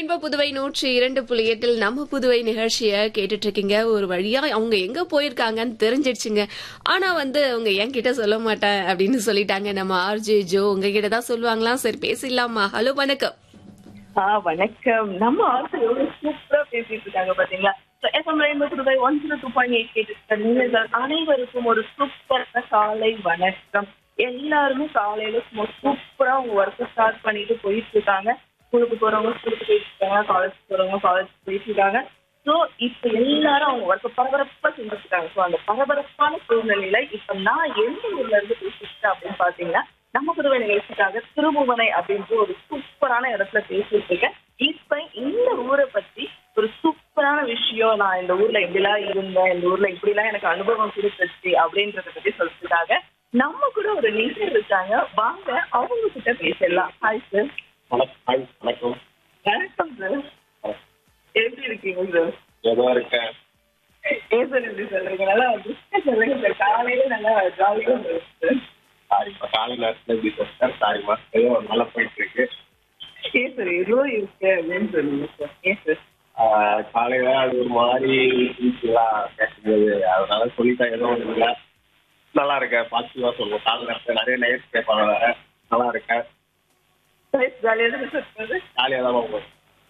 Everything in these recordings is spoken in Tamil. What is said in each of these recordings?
ரெயின்போ புதுவை நூற்றி இரண்டு புள்ளி எட்டில் நம்ம புதுவை நிகழ்ச்சியை கேட்டுட்டு இருக்கீங்க ஒரு வழியா அவங்க எங்க போயிருக்காங்கன்னு தெரிஞ்சிடுச்சுங்க ஆனா வந்து அவங்க என்கிட்ட சொல்ல மாட்டேன் அப்படின்னு சொல்லிட்டாங்க நம்ம ஆர்ஜே ஜோ உங்ககிட்ட தான் சொல்லுவாங்களாம் சரி பேசிடலாமா ஹலோ வணக்கம் ஆ வணக்கம் நம்ம ஆட்கள் எவ்வளவு சூப்பரா பேசிட்டு இருக்காங்க பாத்தீங்களா FM rainbow Puduvai one zero two point eight கேட்டு நீங்கள் அனைவருக்கும் ஒரு சூப்பரான காலை வணக்கம் எல்லாருமே காலையில சும்மா சூப்பரா அவங்க ஒர்க் ஸ்டார்ட் பண்ணிட்டு போயிட்டு இருக்காங்க ஸ்கூலுக்கு போறவங்க ஸ்கூலுக்கு போயிட்டு இருக்காங்க காலேஜ் போறவங்க காலேஜ் போயிட்டு இருக்காங்க ஸோ இப்ப எல்லாரும் அவங்க ஒர்க் பரபரப்பா செஞ்சுட்டு இருக்காங்க ஸோ அந்த பரபரப்பான சூழ்நிலையில இப்ப நான் எந்த ஊர்ல இருந்து பேசிட்டு அப்படின்னு பாத்தீங்கன்னா நம்ம புதுவை நிகழ்ச்சிக்காக திருபுவனை அப்படின்ற ஒரு சூப்பரான இடத்துல பேசிட்டு இருக்கேன் இப்ப இந்த ஊரை பத்தி ஒரு சூப்பரான விஷயம் நான் இந்த ஊர்ல இப்படிலாம் இருந்தேன் இந்த ஊர்ல இப்படிலாம் எனக்கு அனுபவம் கொடுத்துச்சு அப்படின்றத பத்தி சொல்றதுக்காக நம்ம கூட ஒரு நேசர் இருக்காங்க வாங்க அவங்க கிட்ட பேசலாம் ஹாய் சார் வணக்கம் ஹாய், வணக்கம் வணக்கம் சார் எப்படி இருக்கீங்க சார் ஏதோ இருக்கேன் ஏன் சார் எப்படி சொல்றீங்க நல்லா புஷ்க சொல்லுங்க சார் காலையில நல்லா ஜாலியா சார் சாரிம்மா காலை நேரத்தில் எப்படி சார் சாரிம்மா ஏதோ நல்லா போயிட்டு இருக்கு ஏன் சார் ஏதோ இருக்கு அப்படின்னு சொல்லுங்க சார் ஏன் சார் ஆஹ் காலையில அது ஒரு மாதிரி இருந்துச்சுலாம் கேட்கும்போது அதனால சொல்லிட்டேன் ஏதோ ஒன்று இல்லை நல்லா இருக்கேன் பாசிட்டிவா சொல்லுவோம் காலை நேரத்தில் நிறைய நைட் கேட்பாங்க வேற நல்லா இருக்கேன் ஜாலியா தான் சார் ஜாலியாக தான் போகும்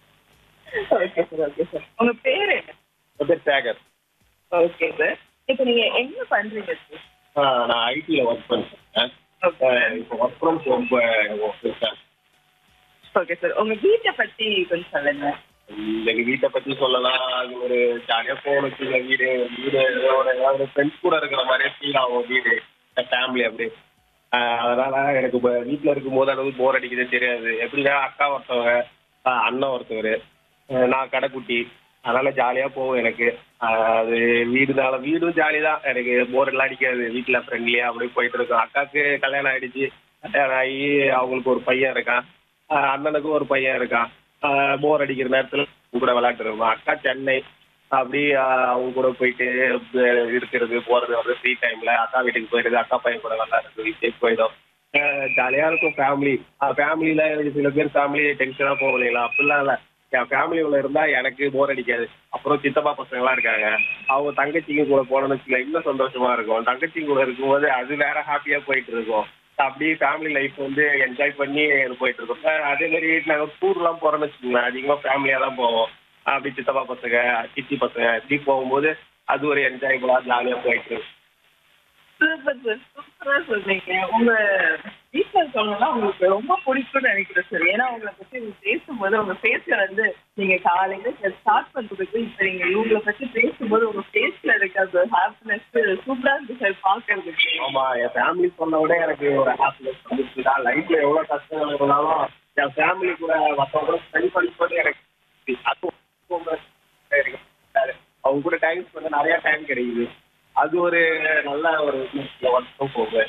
ஓகே சார் ஓகே சார் உங்க பேர் என்ன என் பேர் சேகர் ஓகே சார் இப்போ நீங்க என்ன பண்றீங்க சார் ஆஹ் நான் ஐடியில் ஒர்க் பண்ணிருக்கேன் ஆஹ் இப்போ ஒர்க் ஃப்ரம் ஹோம் இருக்கேன் ஓகே சார் உங்க வீட்டை பத்தி கொஞ்சம் சொல்லுங்க எங்க வீட்டை பத்தி சொல்லலாம் அது ஒரு ஜாலியா போகணும் வீடு வீடு ஒரு ஏதாவது ஃப்ரெண்ட்ஸ் கூட இருக்கிற மாதிரியே ஃபீல் ஆகும் வீடு ஃபேமிலி அப்படி ஆஹ் அதனால எனக்கு இப்போ வீட்டில் இருக்கும்போது அளவு போர் அடிக்கிறதே தெரியாது எப்படின்னா அக்கா ஒருத்தவங்க ஆஹ் அண்ணன் ஒருத்தவர் ஆஹ் நான் கடைக்குட்டி அதனால ஜாலியா போகும் எனக்கு ஆஹ் அது வீடுனால வீடும் ஜாலி தான் எனக்கு போர் எல்லாம் அடிக்காது வீட்டில் ஃப்ரெண்ட்லியா அப்படியே போயிட்டு இருக்கோம் அக்காவுக்கு கல்யாணம் ஆயிடுச்சு கல்யாணம் ஆகி அவங்களுக்கு ஒரு பையன் இருக்கான் ஆஹ் அண்ணனுக்கும் ஒரு பையன் இருக்கான் போர் அடிக்கிற நேரத்தில் கூட விளையாட்டு இருக்கோம் அக்கா சென்னை அப்படி ஆஹ் அவங்க கூட போயிட்டு அஹ் இருக்கிறது போறது வந்து ஃப்ரீ டைம்ல அக்கா வீட்டுக்கு போயிடுது அக்கா பையன் கூட விளையாடுறது வீட்டுக்கு போயிடும் ஜாலியா இருக்கும் ஃபேமிலி ஃபேமிலியில எனக்கு சில பேர் ஃபேமிலி டென்ஷனா போகும் இல்லைங்களா அப்படிலாம் இல்லை என் ஃபேமிலி உள்ள இருந்தா எனக்கு போர் அடிக்காது அப்புறம் சித்தப்பா பசங்களாம் இருக்காங்க அவங்க தங்கச்சிங்க கூட போனோம்னு வச்சுக்கோங்க இன்னும் சந்தோஷமா இருக்கும் தங்கச்சிங்க கூட இருக்கும்போது அது வேற ஹாப்பியா போயிட்டு இருக்கும் அப்படியே ஃபேமிலி லைஃப் வந்து என்ஜாய் பண்ணி போயிட்டு இருக்கோம் அஹ் அதே மாதிரி நாங்கள் டூர்லாம் போறோம்னு வச்சுக்கோங்களேன் அதிகமாக ஃபேமிலியாக தான் போவோம் அப்படி சித்தப்பா பசங்க சித்தி பசங்க இப்படி போகும்போது அது ஒரு என்ஜாயபுளா ஜாலியாக போயிட்டு இருக்கு சூப்பர் சார் சூப்பரா சொல்றீங்க உங்க வீட்டுல இருக்கவங்கன்னா உங்களுக்கு ரொம்ப பிடிக்கும்னு நினைக்கிறேன் சார் ஏன்னா உங்களை பத்தி நீங்க பேசும்போது உங்க ஃபேஸ்ல வந்து நீங்க காலையில ஸ்டார்ட் பண்றதுக்கு இப்ப நீங்க இவங்களை பத்தி பேசும்போது உங்க ஃபேஸ்ல இருக்க அந்த ஹாப்பினஸ் சூப்பரா இருக்கு சார் பாக்குறதுக்கு ஆமா என் ஃபேமிலி சொன்ன விட எனக்கு ஒரு ஹாப்பினஸ் வந்துச்சு தான் லைஃப்ல எவ்வளவு கஷ்டங்கள் இருந்தாலும் என் ஃபேமிலி கூட மற்றவங்க கூட ஸ்பெண்ட் பண்ணும்போது எனக்கு அது ரொம்ப இருக்கு. அவங்க கூட டைம் ஸ்பெண்ட் நிறைய டைம் கிடைக்குது அது ஒரு நல்ல ஒரு ஒர்க்கும் போகுது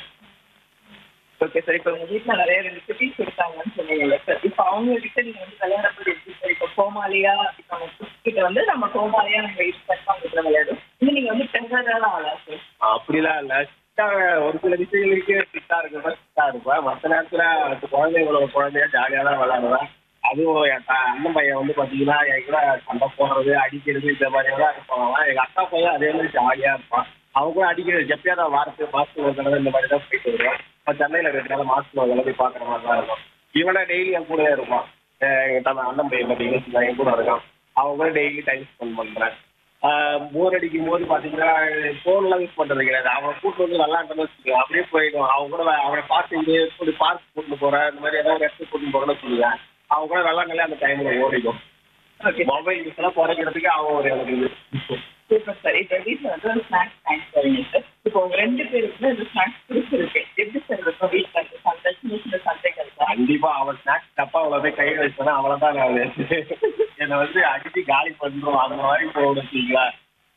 ஓகே சார் இப்போ உங்க வீட்டுல நிறைய ரெண்டு குட்டீஸ் இருக்காங்கன்னு சொன்னீங்கல்ல சார் இப்போ அவங்க கிட்ட நீங்க வந்து கல்யாணம் பண்ணி எப்படி சார் இப்போ கோமாளியா இப்போ அவங்க kids கிட்ட வந்து நம்ம கோமாளியா நம்ம யூஸ் பண்ணி அவங்க கூட விளையாடும் இன்னும் நீங்க வந்து பெண்களான ஆளா சார் அப்படிலாம் இல்ல சிட்டா ஒரு சில விஷயங்களுக்கு சிட்டா இருக்க சிட்டா இருப்பேன் மற்ற நேரத்துல குழந்தைங்களோட குழந்தைய ஜாலியா தான் விளையாடுவேன் அதுவும் என் த- அண்ணன் பையன் வந்து பாத்தீங்கன்னா என் கூட சண்டை போடுறது அடிக்கிறது இந்த மாதிரி எல்லாம் இருப்பாங்க எங்க அக்கா பையன் அதே மாதிரி ஜாலியா இருப்பான் அவன் கூட அடிக்கிறது எப்பயாவது நான் வாரத்து மாசத்துக்கு ஒரு தடவை இந்த மாதிரி தான் போயிட்டு வருவேன் இப்போ சென்னையில ரெண்டு நாள் மாசத்துக்கு ஒரு தடவை போய் பாக்குற மாதிரி தான் இருக்கும் இவனை டெய்லி என் கூட இருப்பான் அஹ் எங்க தம்பி அண்ணன் பையன் பார்த்தீங்கன்னா என் கூட இருக்கான் அவன் கூட டெய்லி டைம் ஸ்பெண்ட் பண்றேன் போர் அடிக்கும் போது பாத்தீங்கன்னா போன்லாம் யூஸ் பண்றது கிடையாது அவன் கூட்டு வந்து விளாண்டன்னு வச்சுக்கோங்க அப்படியே போயிடும் அவன் கூட வே- அவனை பார்த்து இங்கே இப்படி பார்க் கூட்டு போறேன் இந்த மாதிரி ஏதாவது இடத்துக்கு கூட்டு போறேன்னு சொல்லுவேன் அவன் கூட விளாண்டாலே அந்த டைம்ல ஓடிடும் ஓகே மொபைல் யூஸ் எல்லாம் குறைக்கிறதுக்கு அவன் ஒரு எனக்கு இது சூப்பர் சார் இப்போ வீட்டில் வந்து ஒரு ஸ்நாக்ஸ் வாங்கி தரீங்க சார் இப்போ உங்க ரெண்டு பேருக்குமே இந்த ஸ்நாக்ஸ் பிடிச்சிருக்கு எப்படி சார் இருக்கும் வீட்டில் இருக்கு சந்தை சின்ன சின்ன சந்தைகள் தான் கண்டிப்பா அவன் ஸ்நாக்ஸ் டப்பா அவ்வளோ போய் கை வச்சனா அவளை தான் நான் என்னை வந்து அடிச்சு காலி பண்றோம் அந்த மாதிரி போகணும் வச்சுங்களா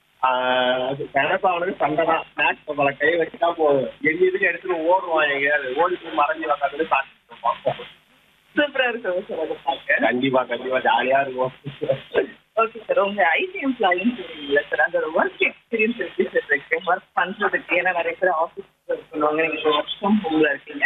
எனக்கு அவனுக்கு சண்டை தான் ஸ்நாக்ஸ் அவளை கை வச்சுட்டா போதும் எங்க இதுக்கு எடுத்துட்டு ஓடுவான் எங்கேயாவது ஓடி போய் மறைஞ்சு வந்தாங்கன்னு சாப்பிட்டு இருப்பான் சூப்பரா இருக்கும் சார் அதை பார்க்க கண்டிப்பா கண்டிப்பா ஜாலியா இருக்கும் ஓகே சார் உங்க ஐடி எம்ப்ளாயின்னு சொன்னீங்கல்ல சார் அந்த ஒரு ஒர்க் எக்ஸ்பீரியன்ஸ் எப்படி சார் இருக்கு ஒர்க் பண்றதுக்கு ஏன்னா நிறைய பேர் ஆஃபீஸ் பண்ணுவாங்க நீங்க ஒர்க் ஃப்ரம் ஹோம்ல இருக்கீங்க